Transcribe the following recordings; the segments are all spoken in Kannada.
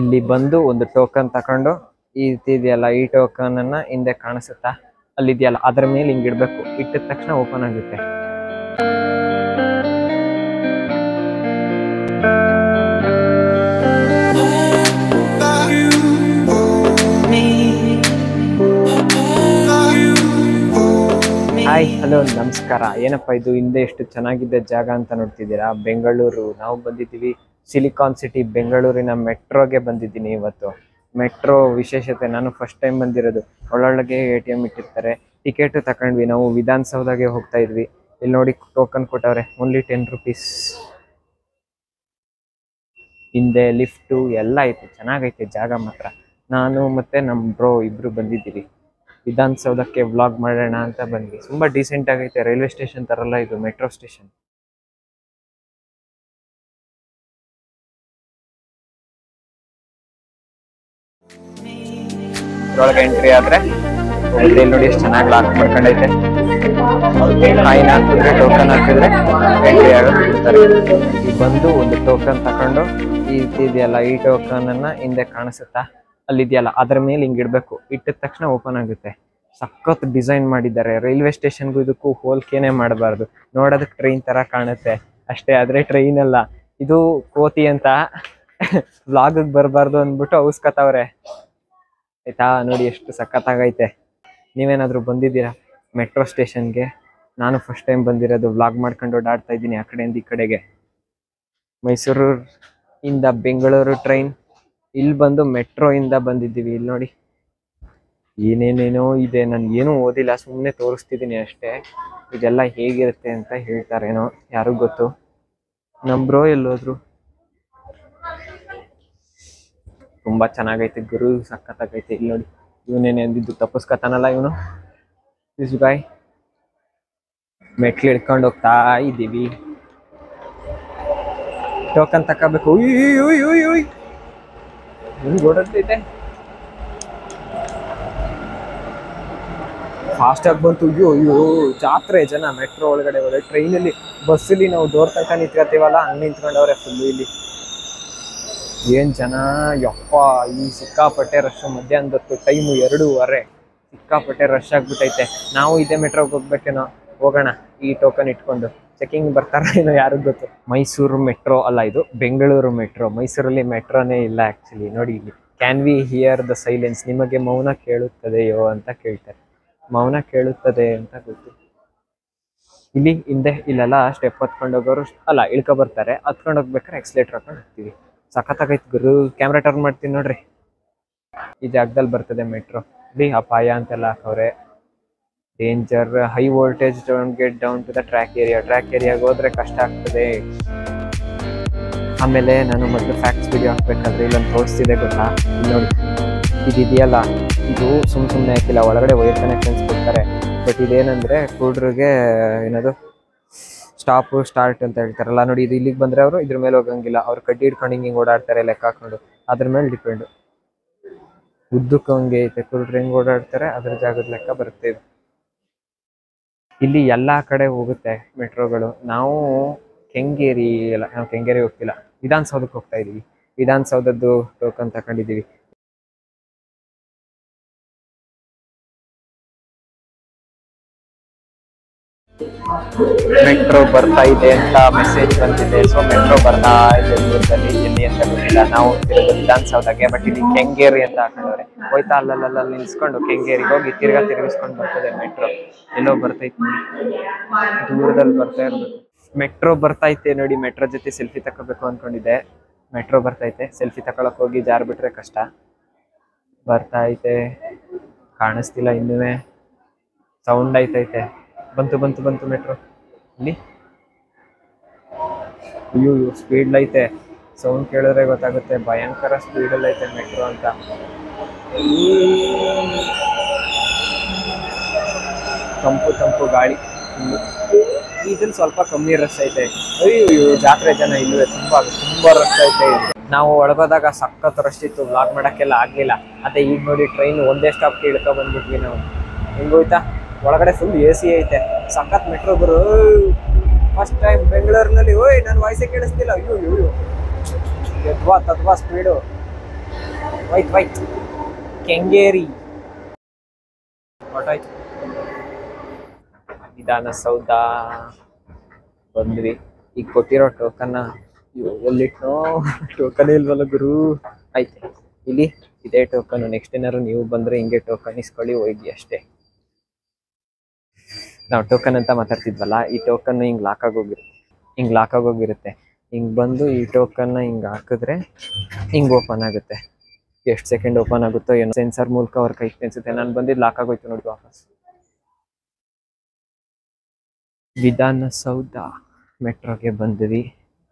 ಇಲ್ಲಿ ಬಂದು ಒಂದು ಟೋಕನ್ ತಕೊಂಡು ಈ ರೀತಿ ಇದೆಯಲ್ಲ ಈ ಟೋಕನ್ ಅನ್ನ ಹಿಂದೆ ಕಾಣಿಸುತ್ತಾ ಅಲ್ಲಿದೆಯಲ್ಲ ಅದ್ರ ಮೇಲೆ ಹಿಂಗ್ ಇಡ್ಬೇಕು ಇಟ್ಟಿದ ತಕ್ಷಣ ಓಪನ್ ಆಗುತ್ತೆ ಹಾಯ್ ಹಲೋ ನಮಸ್ಕಾರ ಏನಪ್ಪ ಇದು ಹಿಂದೆ ಎಷ್ಟು ಚೆನ್ನಾಗಿದ್ದ ಜಾಗ ಅಂತ ನೋಡ್ತಿದ್ದೀರಾ ಬೆಂಗಳೂರು ನಾವು ಬಂದಿದ್ದೀವಿ ಸಿಲಿಕಾನ್ ಸಿಟಿ ಬೆಂಗಳೂರಿನ ಮೆಟ್ರೋಗೆ ಬಂದಿದ್ದೀನಿ ಇವತ್ತು ಮೆಟ್ರೋ ವಿಶೇಷತೆ ನಾನು ಫಸ್ಟ್ ಟೈಮ್ ಬಂದಿರೋದು ಒಳ್ಳೊಳಗೆ ಎ ಟಿ ಎಮ್ ಇಟ್ಟಿರ್ತಾರೆ ಟಿಕೆಟ್ ತಗೊಂಡ್ವಿ ನಾವು ವಿಧಾನಸೌಧಗೆ ಹೋಗ್ತಾ ಇದ್ವಿ ಇಲ್ಲಿ ನೋಡಿ ಟೋಕನ್ ಕೊಟ್ಟವ್ರೆ ಓನ್ಲಿ ಟೆನ್ ರುಪೀಸ್ ಹಿಂದೆ ಲಿಫ್ಟು ಎಲ್ಲ ಐತೆ ಚೆನ್ನಾಗೈತೆ ಜಾಗ ಮಾತ್ರ ನಾನು ಮತ್ತೆ ನಮ್ಮ ಬ್ರೋ ಇಬ್ರು ಬಂದಿದ್ದೀವಿ ವಿಧಾನಸೌಧಕ್ಕೆ ವ್ಲಾಗ್ ಮಾಡೋಣ ಅಂತ ಬಂದ್ವಿ ತುಂಬಾ ಡೀಸೆಂಟ್ ಆಗೈತೆ ರೈಲ್ವೆ ಸ್ಟೇಷನ್ ತರಲ್ಲ ಇದು ಮೆಟ್ರೋ ಸ್ಟೇಷನ್ ಇದ್ರೊಳಗೆ ಎಂಟ್ರಿ ಆದ್ರೆ ಎಂಟ್ರಿ ನೋಡಿ ಎಷ್ಟು ಚೆನ್ನಾಗಿ ಲಾಕ್ ಮಾಡ್ಕೊಂಡೈತೆ ಕಾಯಿನ್ ಹಾಕಿದ್ರೆ ಟೋಕನ್ ಹಾಕಿದ್ರೆ ಎಂಟ್ರಿ ಆಗೋದು ಬಿಡ್ತಾರೆ ಇಲ್ಲಿ ಬಂದು ಒಂದು ಟೋಕನ್ ತಕೊಂಡು ಈ ರೀತಿ ಇದೆಯಲ್ಲ ಈ ಟೋಕನ್ ಅನ್ನ ಹಿಂದೆ ಕಾಣಿಸುತ್ತಾ ಅಲ್ಲಿದೆಯಲ್ಲ ಅದ್ರ ಮೇಲೆ ಹಿಂಗ್ ಇಡ್ಬೇಕು ಇಟ್ಟಿದ ತಕ್ಷಣ ಓಪನ್ ಆಗುತ್ತೆ ಸಖತ್ ಡಿಸೈನ್ ಮಾಡಿದ್ದಾರೆ ರೈಲ್ವೆ ಸ್ಟೇಷನ್ಗೂ ಇದಕ್ಕೂ ಹೋಲ್ಕೆನೆ ಮಾಡಬಾರ್ದು ನೋಡೋದಕ್ಕೆ ಟ್ರೈನ್ ತರ ಕಾಣುತ್ತೆ ಅಷ್ಟೇ ಆದ್ರೆ ಟ್ರೈನ್ ಅಲ್ಲ ಇದು ಕೋತಿ ಅಂತ ವ್ಲಾಗ್ ಬರಬಾರ್ದು ಅಂದ್ಬಿಟ್ಟು ಔಸ್ಕತ್ತವ್ರೆ ಆಯ್ತಾ ನೋಡಿ ಎಷ್ಟು ಸಖತ್ತಾಗೈತೆ ನೀವೇನಾದ್ರೂ ಬಂದಿದ್ದೀರಾ ಮೆಟ್ರೋ ಸ್ಟೇಷನ್ಗೆ ನಾನು ಫಸ್ಟ್ ಟೈಮ್ ಬಂದಿರೋದು ವ್ಲಾಗ್ ಮಾಡ್ಕೊಂಡು ಓಡಾಡ್ತಾ ಇದ್ದೀನಿ ಆ ಕಡೆಯಿಂದ ಈ ಕಡೆಗೆ ಮೈಸೂರು ಇಂದ ಬೆಂಗಳೂರು ಟ್ರೈನ್ ಇಲ್ಲಿ ಬಂದು ಮೆಟ್ರೋ ಇಂದ ಬಂದಿದ್ದೀವಿ ಇಲ್ಲಿ ನೋಡಿ ಏನೇನೇನೋ ಇದೆ ನಾನು ಏನೂ ಓದಿಲ್ಲ ಸುಮ್ಮನೆ ತೋರಿಸ್ತಿದ್ದೀನಿ ಅಷ್ಟೇ ಇದೆಲ್ಲ ಹೇಗಿರುತ್ತೆ ಅಂತ ಹೇಳ್ತಾರೇನೋ ಯಾರಿಗ್ ಗೊತ್ತು ನಮ್ ಬ್ರೋ ಎಲ್ಲೋದ್ರು ತುಂಬಾ ಚೆನ್ನಾಗೈತೆ ಗುರು ಸಖತ್ತಾಗೈತೆ ಇಲ್ಲಿ ನೋಡಿ ಇವನೇನೆ ಅಂದಿದ್ದು ತಪ್ಪಿಸ್ಕತಾನಲ್ಲ ಇವನು ದಿಸ್ ಬಾಯ್ ಮೆಟ್ಲು ಹಿಡ್ಕೊಂಡು ಹೋಗ್ತಾ ಇದ್ದೀವಿ ಟೋಕನ್ ತಕೋಬೇಕು ಉಯ್ ಉಯ್ ಉಯ್ ಉಯ್ ನಿಮ್ಗೆ ಓಡಾಡ್ತೈತೆ ಫಾಸ್ಟ್ ಆಗಿ ಬಂತು ಅಯ್ಯೋ ಅಯ್ಯೋ ಜಾತ್ರೆ ಜನ ಮೆಟ್ರೋ ಒಳಗಡೆ ಹೋದ್ರೆ ಟ್ರೈನಲ್ಲಿ ಬಸ್ಸಲ್ಲಿ ನಾವು ಡೋರ್ ತನಕ ನಿಂತ್ಕೊತೀವಲ್ಲ ಹಂಗ್ ನಿಂತ್ಕೊಂಡವ್ರೆ ಫುಲ್ ಇಲ್ಲಿ ಏನ್ ಜನ ಯಪ್ಪ ಈ ಸಿಕ್ಕಾಪಟ್ಟೆ ರಶ್ ಮಧ್ಯಾಹ್ನದ ಹೊತ್ತು ಟೈಮು ಎರಡೂವರೆ ಸಿಕ್ಕಾಪಟ್ಟೆ ರಶ್ ಆಗ್ಬಿಟ್ಟೈತೆ ನಾವು ಇದೇ ಮೆಟ್ರೋಗೆ ಹೋಗ್ಬೇಕೇನೋ ಹೋಗೋಣ ಈ ಟೋಕನ್ ಇಟ್ಕೊಂಡು ಚೆಕಿಂಗ್ ಬರ್ತಾರ ಏನೋ ಯಾರಿಗ್ ಗೊತ್ತು ಮೈಸೂರು ಮೆಟ್ರೋ ಅಲ್ಲ ಇದು ಬೆಂಗಳೂರು ಮೆಟ್ರೋ ಮೈಸೂರಲ್ಲಿ ಮೆಟ್ರೋನೇ ಇಲ್ಲ ಆಕ್ಚುಲಿ ನೋಡಿ ಇಲ್ಲಿ can we hear the silence ನಿಮಗೆ ಮೌನ ಕೇಳುತ್ತದೆಯೋ ಅಂತ ಕೇಳ್ತಾರೆ ಮೌನ ಕೇಳುತ್ತದೆ ಅಂತ ಗೊತ್ತು ಇಲ್ಲಿ ಹಿಂದೆ ಇಲ್ಲೆಲ್ಲ ಸ್ಟೆಪ್ ಹತ್ಕೊಂಡು ಹೋಗೋರು ಅಲ್ಲ ಇಳ್ಕೊ ಬರ್ತಾರೆ ಹತ್ಕೊಂಡು ಹೋಗ್ಬೇಕಾದ್ರೆ ಎಕ್ಸ್ಲೇಟರ್ ಹಾಕೊಂಡು ಹೋಗ್ತೀವಿ ಸಖತ್ತಾಗೈತೆ ಗುರು ಕ್ಯಾಮ್ರಾ ಟರ್ನ್ ಮಾಡ್ತೀನಿ ನೋಡ್ರಿ ಈ ಜಾಗದಲ್ಲಿ ಬರ್ತದೆ ಮೆಟ್ರೋ ಇಲ್ಲಿ ಅಪಾಯ ಅಂತೆಲ್ಲ ಹಾಕವ್ರೆ danger high voltage don't get down to the track area track ಏರಿಯಾಗೆ ಹೋದ್ರೆ ಕಷ್ಟ ಆಗ್ತದೆ ಆಮೇಲೆ ನಾನು ಮೊದಲು ಫ್ಯಾಕ್ಟ್ಸ್ ವಿಡಿಯೋ ಹಾಕ್ಬೇಕಾದ್ರೆ ಇಲ್ಲೊಂದು ತೋರಿಸ್ತಿದೆ ಗೊತ್ತಾ ಇಲ್ಲಿ ನೋಡಿ ಇದಿದೆಯಲ್ಲ ಇದು ಸುಮ್ ಸುಮ್ಮನೆ ಹಾಕಿಲ್ಲ ಒಳಗಡೆ ವೈರ್ ಕನೆಕ್ಷನ್ಸ್ ಕೊಡ್ತಾರೆ ಬಟ್ ಇದೇನಂದ್ರೆ ಕುಡ್ರಿಗೆ ಏನದು ಸ್ಟಾಪ್ ಸ್ಟಾರ್ಟ್ ಅಂತ ಹೇಳ್ತಾರಲ್ಲ ನೋಡಿ ಇದು ಇಲ್ಲಿಗೆ ಬಂದ್ರೆ ಅವರು ಇದ್ರ ಮೇಲೆ ಹೋಗಂಗಿಲ್ಲ ಅವ್ರು ಕಡ್ಡಿ ಹಿಡ್ಕೊಂಡು ಹಿಂಗೆ ಹಿಂಗೆ ಓಡಾಡ್ತಾರೆ ಲೆಕ್ಕ ಹಾಕೊಂಡು ಅದ್ರ ಮೇಲೆ ಡಿಪೆಂಡ್ ಉದ್ದಕ್ಕೆ ಹಂಗೆ ಐತೆ ಕುರುಡ್ರು ಹೆಂಗ್ ಓಡಾಡ್ತಾರೆ ಅದ್ರ ಜಾಗದ ಲೆಕ್ಕ ಬರುತ್ತೆ ಇದು ಇಲ್ಲಿ ಎಲ್ಲಾ ಕಡೆ ಹೋಗುತ್ತೆ ಮೆಟ್ರೋಗಳು ನಾವು ಕೆಂಗೇರಿ ಎಲ್ಲ ನಾವು ಕೆಂಗೇರಿ ಹೋಗ್ತಿಲ್ಲ ವಿಧಾನಸೌಧಕ್ಕೆ ಹೋಗ್ತಾ ಇದೀವಿ ವಿಧಾನಸೌಧದ್ದು ಟೋಕನ್ ತಗೊಂಡಿದೀವಿ ಮೆಟ್ರೋ ಬರ್ತಾ ಇದೆ ಅಂತ ಮೆಸೇಜ್ ಬಂದಿದೆ ಸೊ ಮೆಟ್ರೋ ಬರ್ತಾ ಇದೆ ದೂರದಲ್ಲಿ ಎಲ್ಲಿ ಅಂತ ಗೊತ್ತಿಲ್ಲ ನಾವು ಹೋಗ್ತಿರೋದು ವಿಧಾನಸೌಧಕ್ಕೆ ಬಟ್ ಇಲ್ಲಿ ಕೆಂಗೇರಿ ಅಂತ ಹಾಕೊಂಡವ್ರೆ ಹೋಯ್ತಾ ಅಲ್ಲಲ್ಲ ನಿಲ್ಸ್ಕೊಂಡು ಕೆಂಗೇರಿಗೆ ಹೋಗಿ ತಿರ್ಗಾ ತಿರುಗಿಸ್ಕೊಂಡು ಬರ್ತದೆ ಮೆಟ್ರೋ ಎಲ್ಲೋ ಬರ್ತೈತೆ ದೂರದಲ್ಲಿ ಬರ್ತಾ ಇರ್ಬೇಕು ಮೆಟ್ರೋ ಬರ್ತೈತೆ ನೋಡಿ ಮೆಟ್ರೋ ಜೊತೆ ಸೆಲ್ಫಿ ತಗೋಬೇಕು ಅನ್ಕೊಂಡಿದ್ದೆ ಮೆಟ್ರೋ ಬರ್ತೈತೆ ಸೆಲ್ಫಿ ತಗೊಳಕ್ ಹೋಗಿ ಜಾರ್ ಬಿಟ್ರೆ ಕಷ್ಟ ಬರ್ತಾ ಐತೆ ಕಾಣಿಸ್ತಿಲ್ಲ ಇನ್ನುವೆ ಸೌಂಡ್ ಐತೈತೆ ಬಂತು ಬಂತು ಬಂತು ಮೆಟ್ರೋ ಇಲ್ಲಿ ಅಯ್ಯೋ ಸ್ಪೀಡ್ ಐತೆ ಸೌಂಡ್ ಕೇಳಿದ್ರೆ ಗೊತ್ತಾಗುತ್ತೆ ಭಯಂಕರ ಸ್ಪೀಡಲ್ಲಿ ಐತೆ ಮೆಟ್ರೋ ಅಂತ ತಂಪು ತಂಪು ಗಾಳಿ ಇದ್ರಲ್ಲಿ ಸ್ವಲ್ಪ ಕಮ್ಮಿ ರಶ್ ಐತೆ ಅಯ್ಯೋ ಜಾತ್ರೆ ಜನ ಇಲ್ಲವೇ ತುಂಬಾ ತುಂಬಾ ರಶ್ ಐತೆ ಇಲ್ಲಿ. ನಾವು ಒಳಗೋದಾಗ ಸಖತ್ ರಶ್ ಇತ್ತು ಬ್ಲಾಗ್ ಮಾಡಕ್ಕೆಲ್ಲ ಆಗ್ಲಿಲ್ಲ ಅದೇ ಈಗ ನೋಡಿ ಟ್ರೈನ್ ಒಂದೇ ಸ್ಟಾಪ್ ಇಳ್ಕೊ ಬಂದ್ಬಿಟ್ವಿ ನಾವು ಹೆಂಗೋಯ್ತಾ ಒಳಗಡೆ ಫುಲ್ ಎ ಸಿ ಐತೆ ಸಖತ್ ಮೆಟ್ರೋ ಗುರು ಫಸ್ಟ್ ಟೈಮ್ ಬೆಂಗಳೂರಿನಲ್ಲಿ ಓಯ್ ನನ್ನ ವಾಯ್ಸೇ ಕೇಳಿಸ್ತಿಲ್ಲ ಅಯ್ಯೋ ಅಯ್ಯೋ ಯದ್ವಾ ತದ್ವಾ ಸ್ಪೀಡು ವೈಟ್ ವೈಟ್ ಕೆಂಗೇರಿ ಹೊರ್ಟೋಯ್ತು ವಿಧಾನಸೌಧ ಬಂದ್ವಿ ಈಗ ಕೊಟ್ಟಿರೋ ಟೋಕನ್ನ ಎಲ್ಲಿಟ್ನೋ ಟೋಕನ್ ಇಲ್ವಲ್ಲ ಗುರು ಆಯ್ತು ಇಲ್ಲಿ ಇದೇ ಟೋಕನ್ ನೆಕ್ಸ್ಟ್ ಏನಾದ್ರು ನೀವು ಬಂದ್ರೆ ಹಿಂಗೆ ಟೋಕನ್ ಇಸ್ಕೊಳ್ಳಿ ಹೋಗಿ ಅಷ್ಟೇ ನಾವು ಟೋಕನ್ ಅಂತ ಮಾತಾಡ್ತಿದ್ವಲ್ಲ ಈ ಟೋಕನ್ ಹಿಂಗ್ ಲಾಕ್ ಆಗೋಗಿರುತ್ತೆ ಹಿಂಗ್ ಲಾಕ್ ಆಗೋಗಿರುತ್ತೆ ಹಿಂಗ್ ಬಂದು ಈ ಟೋಕನ್ನ ಹಿಂಗ್ ಹಾಕಿದ್ರೆ ಹಿಂಗ್ ಓಪನ್ ಆಗುತ್ತೆ ಎಷ್ಟು ಸೆಕೆಂಡ್ ಓಪನ್ ಆಗುತ್ತೋ ಏನೋ ಸೆನ್ಸರ್ ಮೂಲಕ ಅವ್ರ ಕೈ ಅನ್ಸುತ್ತೆ ನಾನು ಬಂದಿದ್ದು ಲಾಕ್ ಆಗೋಯ್ತು ನೋಡಿ ವಾಪಸ್ ವಿಧಾನಸೌಧ ಮೆಟ್ರೋಗೆ ಬಂದ್ವಿ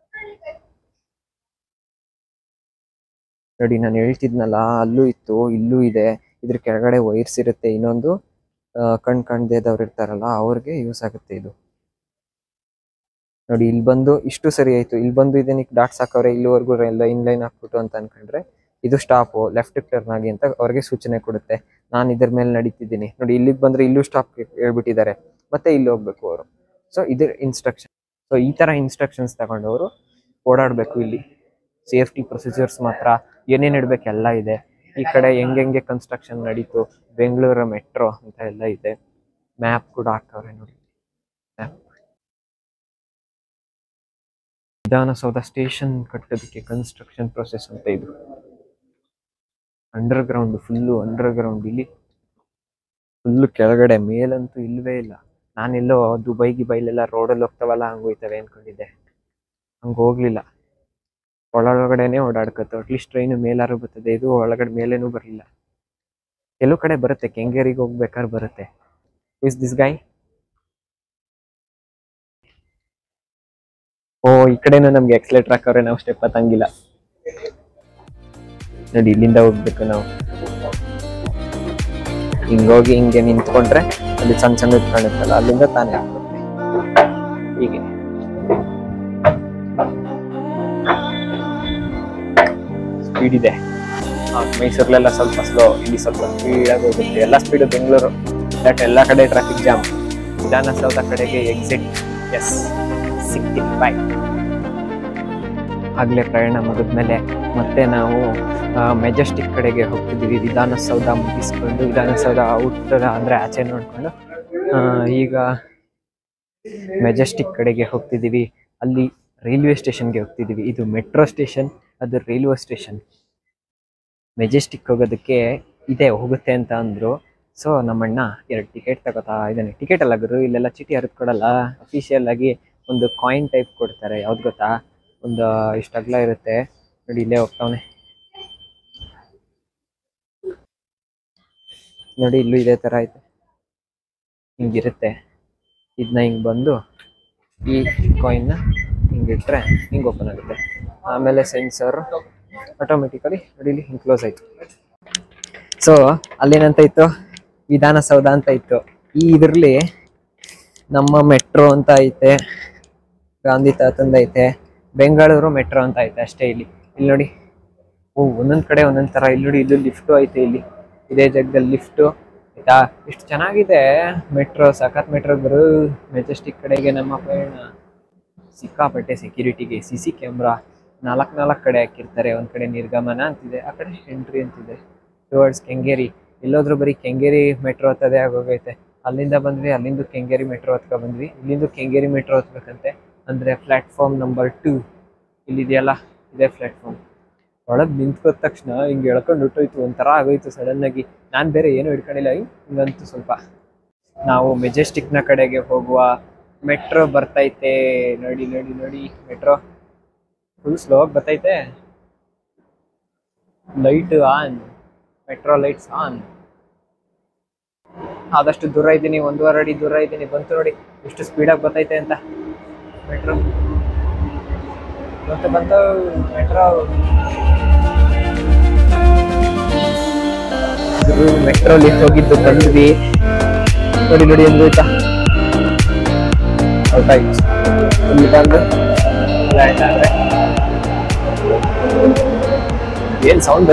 ನೋಡಿ ನಾನು ಹೇಳ್ತಿದ್ನಲ್ಲ ಅಲ್ಲೂ ಇತ್ತು ಇಲ್ಲೂ ಇದೆ ಇದ್ರ ಕೆಳಗಡೆ ವೈರ್ಸ್ ಇರುತ್ತೆ ಇನ್ನೊಂದು ಆ, ಕಣ್ ಕಾಣ್ದೇದವ್ರು ಇರ್ತಾರಲ್ಲ ಅವ್ರಿಗೆ ಯೂಸ್ ಆಗುತ್ತೆ ಇದು ನೋಡಿ ಇಲ್ಲಿ ಬಂದು ಇಷ್ಟು ಸರಿ ಆಯ್ತು ಇಲ್ಲಿ ಬಂದು ಇದನ್ನ ಡಾಟ್ಸ್ ಹಾಕವ್ರೆ ಇಲ್ಲಿವರೆಗೂ ಲೈನ್ ಲೈನ್ ಹಾಕ್ಬಿಟ್ಟು ಅಂತ ಅನ್ಕೊಂಡ್ರೆ ಇದು ಸ್ಟಾಪು ಲೆಫ್ಟ್ ಟರ್ನ್ ಆಗಿ ಅಂತ ಅವ್ರಿಗೆ ಸೂಚನೆ ಕೊಡುತ್ತೆ ನಾನು ಇದ್ರ ಮೇಲೆ ನಡೀತಿದ್ದೀನಿ ನೋಡಿ ಇಲ್ಲಿಗೆ ಬಂದ್ರೆ ಇಲ್ಲೂ ಸ್ಟಾಪ್ ಹೇಳ್ಬಿಟ್ಟಿದ್ದಾರೆ ಮತ್ತೆ ಇಲ್ಲಿ ಹೋಗ್ಬೇಕು ಅವರು ಸೊ ಇದ್ರ ಇನ್ಸ್ಟ್ರಕ್ಷನ್ ಸೊ ಈ ತರ ಇನ್ಸ್ಟ್ರಕ್ಷನ್ಸ್ ತಗೊಂಡವರು ಓಡಾಡಬೇಕು ಇಲ್ಲಿ ಸೇಫ್ಟಿ ಪ್ರೊಸೀಜರ್ಸ್ ಮಾತ್ರ ಏನೇನ್ ಇಡ್ಬೇಕು ಎಲ್ಲ ಇದೆ ಈ ಕಡೆ ಹೆಂಗೆ ಕನ್ಸ್ಟ್ರಕ್ಷನ್ ನಡೀತು ಬೆಂಗಳೂರು ಮೆಟ್ರೋ ಅಂತ ಎಲ್ಲ ಇದೆ ಮ್ಯಾಪ್ ಕೂಡ ಹಾಕವ್ರೆ ನೋಡಿ ಮ್ಯಾಪ್ ವಿಧಾನಸೌಧ ಸ್ಟೇಷನ್ ಕಟ್ಟೋದಕ್ಕೆ ಕನ್ಸ್ಟ್ರಕ್ಷನ್ ಪ್ರೊಸೆಸ್ ಅಂತ ಇದು underground full underground ಇಲ್ಲಿ ಫುಲ್ಲು ಕೆಳಗಡೆ ಮೇಲಂತೂ ಇಲ್ವೇ ಇಲ್ಲ ನಾನೆಲ್ಲೋ ದುಬೈ ಗಿಬೈಲೆಲ್ಲ ರೋಡಲ್ಲಿ ಹೋಗ್ತಾವಲ್ಲ ಹಂಗ್ ಹೋಯ್ತವೆ ಅನ್ಕೊಂಡಿದ್ದೆ ಹಂಗ ಹೋಗ್ಲಿಲ್ಲ ಒಳಗಡೆನೆ ಓಡಾಡ್ಕತ್ತು ಅಟ್ಲೀಸ್ಟ್ ಟ್ರೈನ್ ಮೇಲಾರು ಬರ್ತದೆ ಇದು ಒಳಗಡೆ ಮೇಲೇನೂ ಬರಲಿಲ್ಲ ಕೆಲವು ಕಡೆ ಬರುತ್ತೆ ಕೆಂಗೇರಿಗೆ ಹೋಗ್ಬೇಕಾದ್ರೆ ಬರುತ್ತೆ ಇಸ್ ದಿಸ್ ಗಾಯ್ ಓ ಈ ಕಡೆನೂ ನಮ್ಗೆ ಎಕ್ಸಲೇಟರ್ ಹಾಕವ್ರೆ ನಾವು ಸ್ಟೆಪ್ ಹತ್ತಂಗಿಲ್ಲ ನೋಡಿ ಇಲ್ಲಿಂದ ಹೋಗ್ಬೇಕು ನಾವು ಹಿಂಗೋಗಿ ಹಿಂಗೆ ನಿಂತ್ಕೊಂಡ್ರೆ ಅಲ್ಲಿ ಸಣ್ಣ ಸಣ್ಣ ಕಾಣುತ್ತಲ್ಲ ಅಲ್ಲಿಂದ ತಾನೇ ಹಾಕ್ಬೇಕು ಹೀಗೆ ಸ್ಪೀಡ್ ಇದೆ ಆ, ಮೈಸೂರಲ್ಲೆಲ್ಲ ಸ್ವಲ್ಪ ಸ್ಲೋ ಇಲ್ಲಿ ಸ್ವಲ್ಪ ಸ್ಪೀಡ್ ಆಗಿ ಹೋಗುತ್ತೆ ಎಲ್ಲ ಸ್ಪೀಡ್ ಬೆಂಗಳೂರು ಬಟ್ ಎಲ್ಲ ಕಡೆ ಟ್ರಾಫಿಕ್ ಜಾಮ್ ವಿಧಾನಸೌಧ ಕಡೆಗೆ ಎಕ್ಸಿಟ್ ಎಸ್ ಸಿಕ್ತೀನಿ ಬಾಯ್ ಆಗ್ಲೇ ಪ್ರಯಾಣ ಮುಗಿದ್ಮೇಲೆ ಮತ್ತೆ ನಾವು ಮೆಜೆಸ್ಟಿಕ್ ಕಡೆಗೆ ಹೋಗ್ತಿದ್ದೀವಿ ವಿಧಾನಸೌಧ ಮುಗಿಸ್ಕೊಂಡು ವಿಧಾನಸೌಧ ಔಟ್ ಅಂದ್ರೆ ಆಚೆ ನೋಡ್ಕೊಂಡು ಆ, ಈಗ ಮೆಜೆಸ್ಟಿಕ್ ಕಡೆಗೆ ಹೋಗ್ತಿದ್ದೀವಿ ಅಲ್ಲಿ ರೈಲ್ವೆ ಸ್ಟೇಷನ್ಗೆ ಹೋಗ್ತಿದ್ದೀವಿ ಇದು ಮೆಟ್ರೋ ಸ್ಟೇಷನ್ ಅದು ರೈಲ್ವೆ ಸ್ಟೇಷನ್ ಮೆಜೆಸ್ಟಿಕ್ ಹೋಗೋದಕ್ಕೆ ಇದೆ ಹೋಗುತ್ತೆ ಅಂತ ಅಂದ್ರು ಸೊ ನಮ್ಮಣ್ಣ ಎರಡು ಟಿಕೆಟ್ ತಗೋತಾ ಇದ್ದಾನೆ ಟಿಕೆಟ್ ಅಲ್ಲ ಗುರು ಇಲ್ಲೆಲ್ಲ ಚೀಟಿ ಹರಿದು ಕೊಡಲ್ಲ ಅಫಿಷಿಯಲ್ ಆಗಿ ಒಂದು ಕಾಯಿನ್ ಟೈಪ್ ಕೊಡ್ತಾರೆ ಯಾವ್ದು ಗೊತ್ತಾ ಒಂದು ಇಷ್ಟು ಅಗಲ ಇರುತ್ತೆ ನೋಡಿ ಇಲ್ಲೇ ಹೋಗ್ತಾವನೆ ನೋಡಿ ಇಲ್ಲೂ ಇದೇ ತರ ಐತೆ ಹಿಂಗಿರುತ್ತೆ ಇದನ್ನ ಹಿಂಗ್ ಬಂದು ಈ ಕಾಯಿನ್ನ ಹಿಂಗಿಟ್ರೆ ಹಿಂಗ್ ಓಪನ್ ಆಗುತ್ತೆ ಆಮೇಲೆ ಸೆನ್ಸರ್ ಆಟೋಮೆಟಿಕಲಿ ನೋಡಿ ಇಲ್ಲಿ ಹಿಂಗ್ ಕ್ಲೋಸ್ ಆಯ್ತು ಸೊ ಅಲ್ಲೇನಂತ ಇತ್ತು ವಿಧಾನಸೌಧ ಅಂತ ಇತ್ತು ಈ ಇದ್ರಲ್ಲಿ ನಮ್ಮ ಮೆಟ್ರೋ ಅಂತ ಐತೆ ಗಾಂಧಿ ತಾತಂದ ಐತೆ ಬೆಂಗಳೂರು ಮೆಟ್ರೋ ಅಂತ ಐತೆ ಅಷ್ಟೇ ಇಲ್ಲಿ ಇಲ್ಲಿ ನೋಡಿ ಓ ಒಂದೊಂದ್ ಕಡೆ ಒಂದೊಂದ್ ತರ ಇಲ್ಲಿ ನೋಡಿ ಇದು ಲಿಫ್ಟು ಐತೆ ಇಲ್ಲಿ ಇದೇ ಜಾಗದಲ್ಲಿ ಲಿಫ್ಟು ಆಯ್ತಾ ಇಷ್ಟು ಚೆನ್ನಾಗಿದೆ ಮೆಟ್ರೋ ಸಖತ್ ಮೆಟ್ರೋ ಗುರು ಮೆಜೆಸ್ಟಿಕ್ ಕಡೆಗೆ ನಮ್ಮ ಪಯಣ ಸಿಕ್ಕಾಪಟ್ಟೆ ಸೆಕ್ಯೂರಿಟಿಗೆ ಸಿ ಸಿ ಕ್ಯಾಮ್ರಾ ನಾಲ್ಕು ನಾಲ್ಕು ಕಡೆ ಹಾಕಿರ್ತಾರೆ ಒಂದ್ ಕಡೆ ನಿರ್ಗಮನ ಅಂತಿದೆ ಆ ಕಡೆ ಎಂಟ್ರಿ ಅಂತಿದೆ ಟುವರ್ಡ್ಸ್ ಕೆಂಗೇರಿ ಎಲ್ಲೋದ್ರೂ ಬರೀ ಕೆಂಗೇರಿ ಮೆಟ್ರೋ ಹತ್ತದೇ ಆಗೋಗೈತೆ ಅಲ್ಲಿಂದ ಬಂದ್ವಿ ಅಲ್ಲಿಂದ ಕೆಂಗೇರಿ ಮೆಟ್ರೋ ಹತ್ಕೊ ಬಂದ್ವಿ ಇಲ್ಲಿಂದ ಕೆಂಗೇರಿ ಮೆಟ್ರೋ ಹತ್ಬೇಕಂತೆ ಅಂದ್ರೆ ಪ್ಲಾಟ್ಫಾರ್ಮ್ ನಂಬರ್ ಟೂ ಇಲ್ಲಿದೆಯಲ್ಲ ಇದೇ ಪ್ಲಾಟ್ಫಾರ್ಮ್ ಒಳಗ್ ನಿಂತ್ಕೋದ ತಕ್ಷಣ ಹಿಂಗ್ ಎಳ್ಕೊಂಡು ಹೊಟ್ಟೋಯ್ತು ಒಂಥರ ಆಗೋಯ್ತು ಸಡನ್ ಆಗಿ ನಾನ್ ಬೇರೆ ಏನು ಹಿಡ್ಕೊಂಡಿಲ್ಲ ಹಿಂಗ್ ಹಿಂಗಂತೂ ಸ್ವಲ್ಪ ನಾವು ಮೆಜೆಸ್ಟಿಕ್ ನ ಕಡೆಗೆ ಹೋಗುವ ಮೆಟ್ರೋ ಬರ್ತೈತೆ ನೋಡಿ ನೋಡಿ ನೋಡಿ ಮೆಟ್ರೋ ಫುಲ್ ಸ್ಲೋ ಆಗಿ ಬರ್ತೈತೆ light on metro lights on ಆದಷ್ಟು ದೂರ ಇದ್ದೀನಿ ಒಂದೂವರೆ ಅಡಿ ದೂರ ಇದ್ದೀನಿ ಬಂತು ನೋಡಿ ಎಷ್ಟು ಸ್ಪೀಡಾಗಿ ಬರ್ತೈತೆ ಅಂತ ಮೆಟ್ರೋ ಬಂತು ಬಂತು ಮೆಟ್ರೋ ಮೆಟ್ರೋಲಿ ಹೋಗಿದ್ದು ಬಂದ್ವಿ ನೋಡಿ ನೋಡಿ ಹೆಂಗ್ ಹೋಯ್ತಾ ಔಟ್ ಆಯ್ತು ಇಲ್ಲಿ ಬಂದು ಲ್ಯಾಂಡ್ ಆದ್ರೆ ಏನ್ ಸೌಂಡ್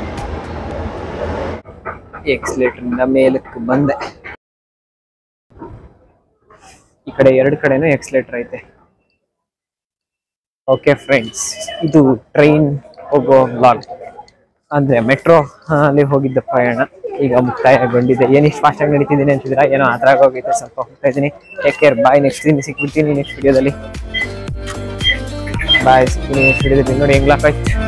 ಎಕ್ಸ್ಲೇಟರ್ ಮೇಲಕ್ಕೆ ಬಂದೆ ಈ ಕಡೆ ಎರಡು ಕಡೆನೂ ಎಕ್ಸ್ಲೇಟರ್ ಐತೆ ಓಕೆ ಫ್ರೆಂಡ್ಸ್ ಇದು ಟ್ರೈನ್ ಹೋಗೋ ಬ್ಲಾಗ್ ಅಂದ್ರೆ ಮೆಟ್ರೋ ಅಲ್ಲಿ ಹೋಗಿದ್ದ ಪ್ರಯಾಣ ಈಗ ಮುಕ್ತಾಯಗೊಂಡಿದೆ ಏನಿಷ್ಟು ಫಾಸ್ಟ್ ಆಗಿ ನಡೀತಿದ್ದೀನಿ ಅಂತಿದ್ದೀರಾ ಏನೋ ಅದ್ರಾಗ ಹೋಗಿದ್ದೆ ಸ್ವಲ್ಪ ಹೋಗ್ತಾ ಇದ್ದೀನಿ ಟೇಕ್ ಕೇರ್ ಬಾಯ್ ನೆಕ್ಸ್ಟ್ ದಿನ ಸಿಕ್ಬಿಡ್ತೀನಿ ನೆಕ್ಸ್ಟ್ ವಿಡಿಯೋದಲ್ಲಿ ಬಾಯ್ ಸಿಗ್ತೀನಿ ನೆಕ್ಸ್ಟ್ ವಿಡಿಯೋದಲ್ಲಿ ನೋಡಿ ಹೆಂಗ್ ಲಾಕ್ ಆಯ್ತು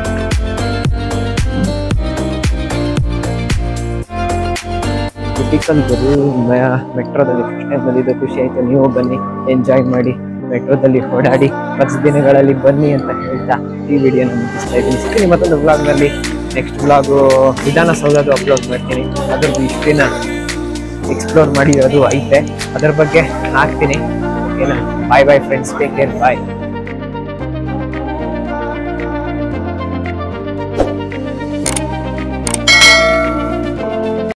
ಟಿಪಿಕಲ್ ಗುರು ಮೆಟ್ರೋದಲ್ಲಿ ಫಸ್ಟ್ ಟೈಮ್ ಬಂದಿದ್ದು ಖುಷಿ ಆಯ್ತು ನೀವು ಬನ್ನಿ ಎಂಜಾಯ್ ಮಾಡಿ ಮೆಟ್ರೋದಲ್ಲಿ ಓಡಾಡಿ ಬಸ್ ದಿನಗಳಲ್ಲಿ ಬನ್ನಿ ಅಂತ ಹೇಳ್ತಾ ಈ ವಿಡಿಯೋನ ಮುಗಿಸ್ತಾ ಇದ್ದೀನಿ ಸಿಗ್ತೀನಿ ಮತ್ತೊಂದು ಬ್ಲಾಗ್ನಲ್ಲಿ ನೆಕ್ಸ್ಟ್ ಬ್ಲಾಗು ವಿಧಾನಸೌಧದ್ದು ಅಪ್ಲೋಡ್ ಮಾಡ್ತೀನಿ ಅದ್ರದ್ದು ಹಿಸ್ಟ್ರಿನ ಎಕ್ಸ್ಪ್ಲೋರ್ ಮಾಡಿರೋದು ಐತೆ ಅದ್ರ ಬಗ್ಗೆ ಹಾಕ್ತೀನಿ ಓಕೆನಾ bye bye friends take care ಬಾಯ್